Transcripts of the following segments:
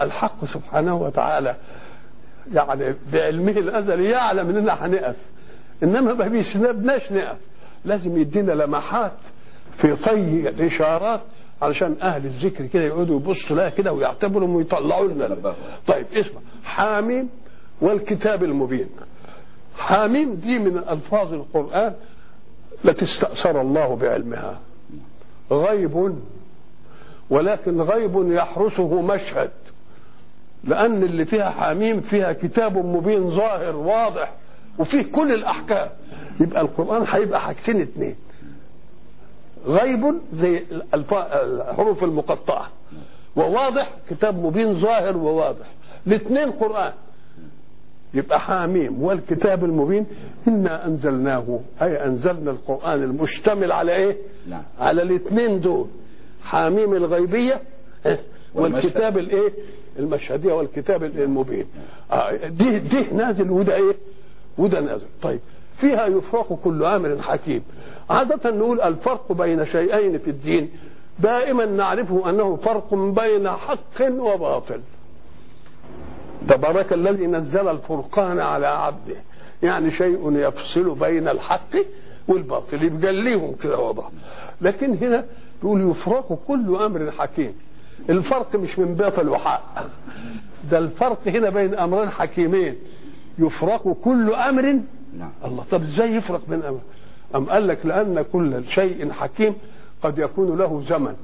الحق سبحانه وتعالى يعني بعلمه الازلي يعلم اننا هنقف انما ما بيسنبناش نقف لازم يدينا لمحات في طي الاشارات علشان اهل الذكر كده يقعدوا يبصوا لها كده ويعتبروا ويطلعوا لنا طيب اسمع حاميم والكتاب المبين حاميم دي من الفاظ القران التي استأثر الله بعلمها غيب ولكن غيب يحرسه مشهد لأن اللي فيها حاميم فيها كتاب مبين ظاهر واضح وفيه كل الأحكام يبقى القرآن هيبقى حاجتين اتنين غيب زي الحروف المقطعة وواضح كتاب مبين ظاهر وواضح الاثنين قرآن يبقى حاميم والكتاب المبين إنا أنزلناه أي أنزلنا القرآن المشتمل على إيه نعم. على الاثنين دول حاميم الغيبية إيه؟ والكتاب الايه المشهدية والكتاب المبين آه دي دي نازل وده ايه وده نازل طيب فيها يفرق كل امر حكيم عادة نقول الفرق بين شيئين في الدين دائما نعرفه انه فرق بين حق وباطل تبارك الذي نزل الفرقان على عبده يعني شيء يفصل بين الحق والباطل يبقى ليهم كده واضح لكن هنا يقول يفرق كل امر حكيم الفرق مش من باطل وحق ده الفرق هنا بين امرين حكيمين يفرق كل امر نعم الله طب ازاي يفرق بين امر ام قال لك لان كل شيء حكيم قد يكون له زمن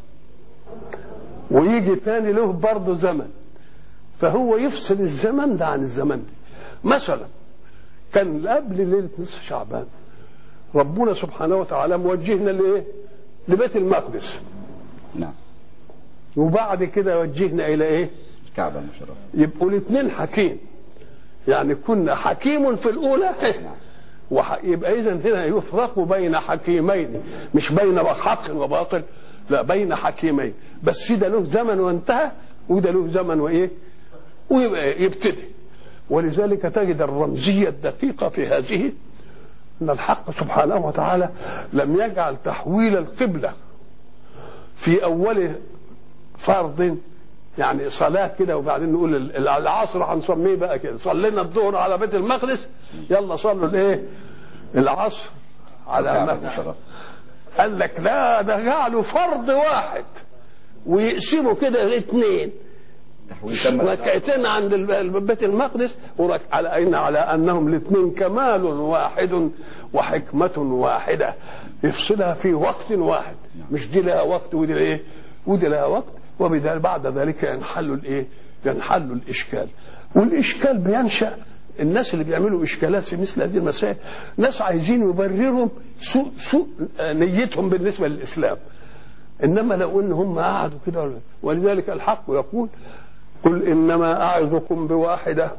ويجي تاني له برضه زمن فهو يفصل الزمن ده عن الزمن ده مثلا كان قبل ليله نصف شعبان ربنا سبحانه وتعالى موجهنا لايه لبيت المقدس نعم وبعد كده وجهنا الى ايه الكعبة المشرفة يبقوا الاثنين حكيم يعني كنا حكيم في الاولى وح... يبقى اذا هنا يفرق بين حكيمين مش بين حق وباطل لا بين حكيمين بس ده له زمن وانتهى وده له زمن وايه ويبقى يبتدي ولذلك تجد الرمزيه الدقيقه في هذه ان الحق سبحانه وتعالى لم يجعل تحويل القبله في اول فرض يعني صلاة كده وبعدين نقول ال- العصر هنسميه بقى كده صلينا الظهر على بيت المقدس يلا صلوا الايه العصر على الكعبة مكة المشرفة قال لك لا ده جعلوا فرض واحد ويقسموا كده اثنين تحويل تم ركعتين عند ال- بيت المقدس ورك على أين على انهم الاثنين كمال واحد وحكمة واحدة يفصلها في وقت واحد مش دي لها وقت ودي لها ايه ودي لها وقت وبذلك بعد ذلك ينحل الايه ينحل الاشكال والاشكال بينشا الناس اللي بيعملوا اشكالات في مثل هذه المسائل ناس عايزين يبرروا سوء سوء نيتهم بالنسبه للاسلام انما لو ان هم قعدوا كده ولذلك الحق يقول قل انما اعظكم بواحده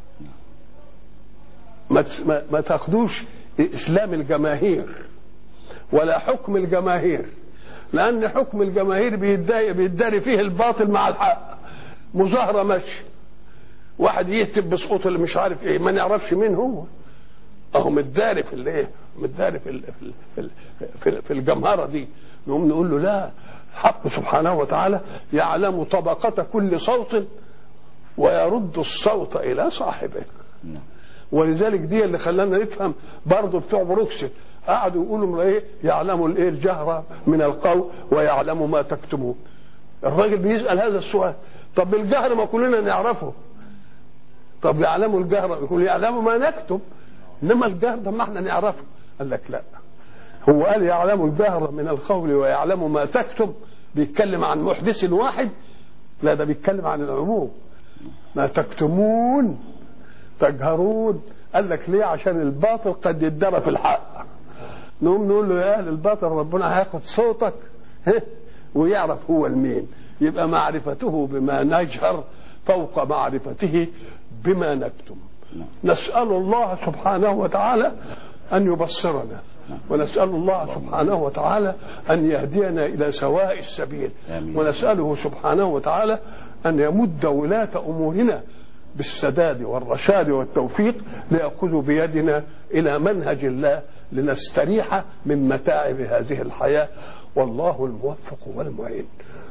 ما تس- ما- ما تاخدوش اسلام الجماهير ولا حكم الجماهير لان حكم الجماهير بيداري بيداري فيه الباطل مع الحق مظاهره ماشي واحد يكتب بصوت اللي مش عارف ايه ما نعرفش مين هو اهو متداري في الايه متداري في ال- في ال- في ال- في, ال- في الجمهره دي نقوم نقول له لا حق سبحانه وتعالى يعلم طبقة كل صوت ويرد الصوت إلى صاحبه نعم ولذلك دي اللي خلانا نفهم برضه بتوع بروكسل قعدوا يقولوا ايه يعلموا الايه الجهر من القول ويعلم ما تكتمون الراجل بيسال هذا السؤال طب الجهر ما كلنا نعرفه طب يعلموا الجهر يقول يعلموا ما نكتب انما الجهر ده ما احنا نعرفه قال لك لا هو قال يعلم الجهر من القول ويعلم ما تكتب بيتكلم عن محدث واحد لا ده بيتكلم عن العموم ما تكتمون تجهرون قال لك ليه عشان الباطل قد يدرى في الحق نقوم نقول له يا اهل الباطل ربنا هياخد صوتك ها، ويعرف هو المين يبقى معرفته بما نجهر فوق معرفته بما نكتم نسأل الله سبحانه وتعالى أن يبصرنا ونسأل الله سبحانه وتعالى أن يهدينا إلى سواء السبيل آمين. ونسأله سبحانه وتعالى أن يمد ولاة أمورنا بالسداد والرشاد والتوفيق ليأخذوا بيدنا إلى منهج الله لنستريح من متاعب هذه الحياة والله الموفق والمعين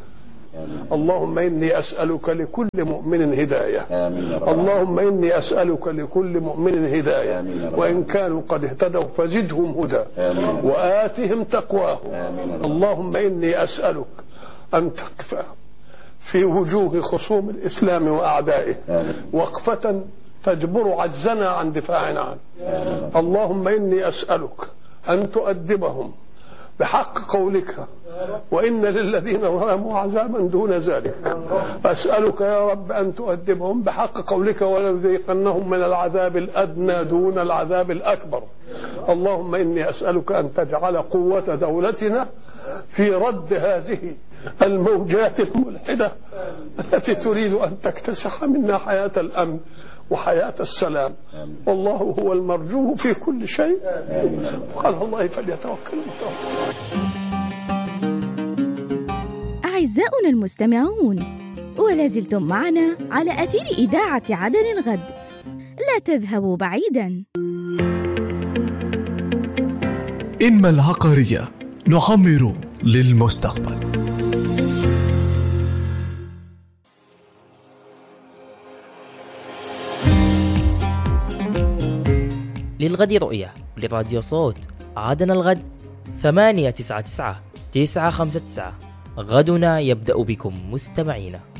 اللهم إني أسألك لكل مؤمن هداية آمين يا رب اللهم إني أسألك لكل مؤمن هداية آمين يا رب. وإن كانوا قد اهتدوا فزدهم هدى آمين. وآتهم تقواهم آمين يا رب. اللهم إني أسألك أن تقف في وجوه خصوم الإسلام وأعدائه آمين. وقفة تجبر عجزنا عن دفاعنا عنه اللهم إني أسألك أن تؤدبهم بحق قولك وإن للذين ظلموا عذابا دون ذلك أسألك يا رب أن تؤدبهم بحق قولك ولنذيقنهم من العذاب الأدنى دون العذاب الأكبر اللهم إني أسألك أن تجعل قوة دولتنا في رد هذه الموجات الملحدة التي تريد أن تكتسح منا حياة الأمن وحياة السلام والله هو المرجو في كل شيء وعلى الله فليتوكل المتوكل أعزاؤنا المستمعون ولا زلتم معنا على أثير إذاعة عدن الغد لا تذهبوا بعيدا إنما العقارية نعمر للمستقبل للغد رؤية لراديو صوت عادنا الغد ثمانية تسعة تسعة تسعة خمسة تسعة غدنا يبدأ بكم مستمعينا